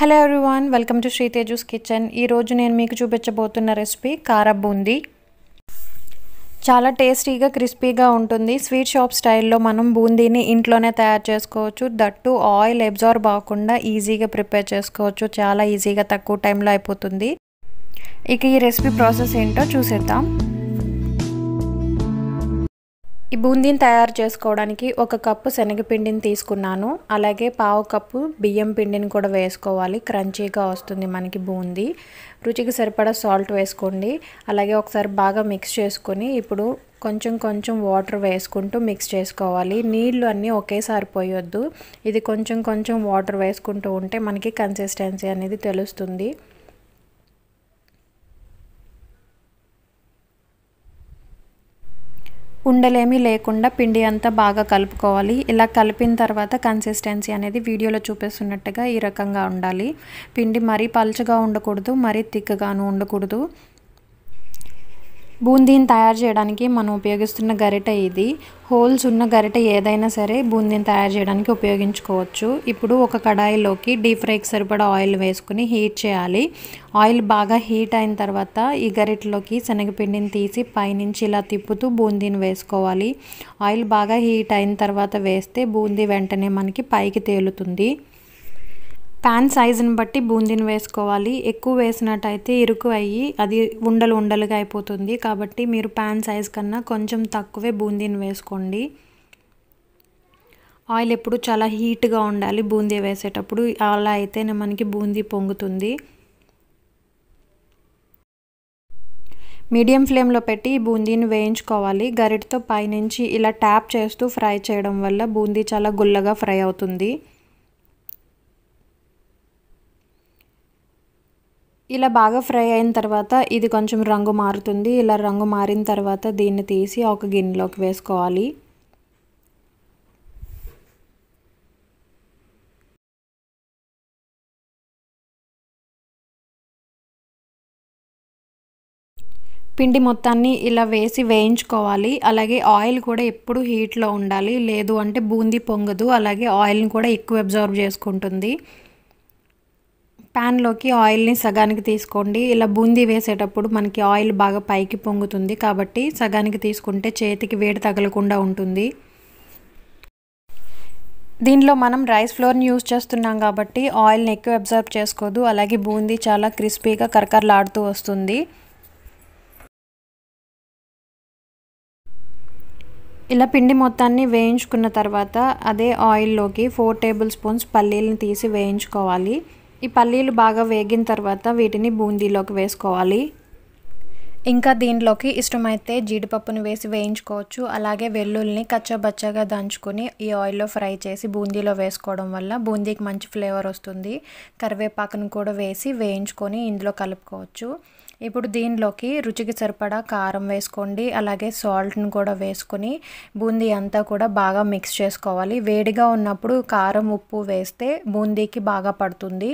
hello everyone welcome to Sri Teju's kitchen ఈరోజు నేను మీకు చూపించబోతున్న రెసిపీ కార బూందీ చాలా టేస్టీగా క్రిస్పీగా ఉంటుంది స్వీట్ షాప్ స్టైల్లో మనం బూందీని ఇంట్లోనే తయారు చేసుకోవచ్చు దట్టు ఆయిల్ అబ్జార్బ్ అవ్వకుండా ఈజీగా ప్రిపేర్ చేసుకోవచ్చు చాలా ఈజీగా తక్కువ టైంలో అయిపోతుంది ఇక ఈ రెసిపీ ప్రాసెస్ ఏంటో చూసేద్దాం ఈ బూందీని తయారు చేసుకోవడానికి ఒక కప్పు శనగపిండిని తీసుకున్నాను అలాగే పావు కప్పు బియ్యం పిండిని కూడా వేసుకోవాలి క్రంచీగా వస్తుంది మనకి బూందీ రుచికి సరిపడా సాల్ట్ వేసుకోండి అలాగే ఒకసారి బాగా మిక్స్ చేసుకొని ఇప్పుడు కొంచెం కొంచెం వాటర్ వేసుకుంటూ మిక్స్ చేసుకోవాలి నీళ్ళు అన్నీ ఒకేసారి పోయొద్దు ఇది కొంచెం కొంచెం వాటర్ వేసుకుంటూ ఉంటే మనకి కన్సిస్టెన్సీ అనేది తెలుస్తుంది ఉండలేమీ లేకుండా పిండి అంతా బాగా కలుపుకోవాలి ఇలా కలిపిన తర్వాత కన్సిస్టెన్సీ అనేది వీడియోలో చూపిస్తున్నట్టుగా ఈ రకంగా ఉండాలి పిండి మరీ పలుచగా ఉండకూడదు మరీ తిక్కగాను ఉండకూడదు బూందీని తయారు చేయడానికి మనం ఉపయోగిస్తున్న గరిట ఇది హోల్స్ ఉన్న గరిట ఏదైనా సరే బూందీని తయారు చేయడానికి ఉపయోగించుకోవచ్చు ఇప్పుడు ఒక కడాయిలోకి డీప్ ఫ్రైకి సరిపడా ఆయిల్ వేసుకుని హీట్ చేయాలి ఆయిల్ బాగా హీట్ అయిన తర్వాత ఈ గరిటలోకి శనగపిండిని తీసి పైనుంచి ఇలా తిప్పుతూ బూందీని వేసుకోవాలి ఆయిల్ బాగా హీట్ అయిన తర్వాత వేస్తే బూందీ వెంటనే మనకి పైకి తేలుతుంది ప్యాన్ సైజుని బట్టి బూందీని వేసుకోవాలి ఎక్కువ వేసినట్టయితే ఇరుకు అయ్యి అది ఉండలు ఉండలుగా అయిపోతుంది కాబట్టి మీరు ప్యాన్ సైజ్ కన్నా కొంచెం తక్కువే బూందీని వేసుకోండి ఆయిల్ ఎప్పుడు చాలా హీట్గా ఉండాలి బూందీ వేసేటప్పుడు అలా అయితేనే మనకి బూందీ పొంగుతుంది మీడియం ఫ్లేమ్లో పెట్టి బూందీని వేయించుకోవాలి గరిటతో పైనుంచి ఇలా ట్యాప్ చేస్తూ ఫ్రై చేయడం వల్ల బూందీ చాలా గుల్లగా ఫ్రై అవుతుంది ఇలా బాగా ఫ్రై అయిన తర్వాత ఇది కొంచెం రంగు మారుతుంది ఇలా రంగు మారిన తర్వాత దీన్ని తీసి ఒక గిన్నెలోకి వేసుకోవాలి పిండి మొత్తాన్ని ఇలా వేసి వేయించుకోవాలి అలాగే ఆయిల్ కూడా ఎప్పుడు హీట్లో ఉండాలి లేదు అంటే బూందీ పొంగదు అలాగే ఆయిల్ని కూడా ఎక్కువ అబ్జర్వ్ చేసుకుంటుంది ప్యాన్లోకి ఆయిల్ని సగానికి తీసుకోండి ఇలా బూందీ వేసేటప్పుడు మనకి ఆయిల్ బాగా పైకి పొంగుతుంది కాబట్టి సగానికి తీసుకుంటే చేతికి వేడి తగలకుండా ఉంటుంది దీనిలో మనం రైస్ ఫ్లోర్ని యూజ్ చేస్తున్నాం కాబట్టి ఆయిల్ని ఎక్కువ అబ్జర్వ్ చేసుకోదు అలాగే బూందీ చాలా క్రిస్పీగా కరకరలాడుతూ వస్తుంది ఇలా పిండి మొత్తాన్ని వేయించుకున్న తర్వాత అదే ఆయిల్లోకి ఫోర్ టేబుల్ స్పూన్స్ పల్లీలను తీసి వేయించుకోవాలి ఈ పల్లీలు బాగా వేగిన తర్వాత వీటిని బూందీలోకి వేసుకోవాలి ఇంకా దీనిలోకి ఇష్టమైతే జీడిపప్పును వేసి వేయించుకోవచ్చు అలాగే వెల్లుల్ని కచ్చబచ్చగా దంచుకొని ఈ ఆయిల్లో ఫ్రై చేసి బూందీలో వేసుకోవడం వల్ల బూందీకి మంచి ఫ్లేవర్ వస్తుంది కరివేపాకును కూడా వేసి వేయించుకొని ఇందులో కలుపుకోవచ్చు ఇప్పుడు దీనిలోకి రుచికి సరిపడా కారం వేసుకోండి అలాగే సాల్ట్ని కూడా వేసుకొని బూందీ అంతా కూడా బాగా మిక్స్ చేసుకోవాలి వేడిగా ఉన్నప్పుడు కారం ఉప్పు వేస్తే బూందీకి బాగా పడుతుంది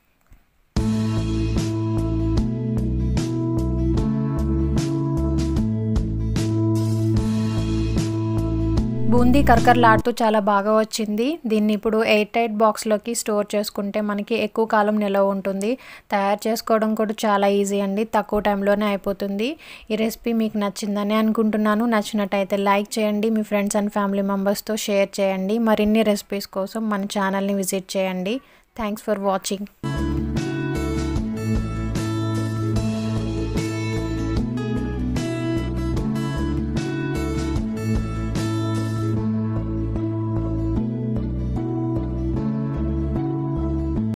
బూందీ కరకరలాడుతూ చాలా బాగా వచ్చింది దీన్ని ఇప్పుడు ఎయిట్ టైట్ బాక్స్లోకి స్టోర్ చేసుకుంటే మనకి ఎక్కువ కాలం నిలవ ఉంటుంది తయారు చేసుకోవడం కూడా చాలా ఈజీ అండి తక్కువ టైంలోనే అయిపోతుంది ఈ రెసిపీ మీకు నచ్చిందని అనుకుంటున్నాను నచ్చినట్టయితే లైక్ చేయండి మీ ఫ్రెండ్స్ అండ్ ఫ్యామిలీ మెంబర్స్తో షేర్ చేయండి మరిన్ని రెసిపీస్ కోసం మన ఛానల్ని విజిట్ చేయండి థ్యాంక్స్ ఫర్ వాచింగ్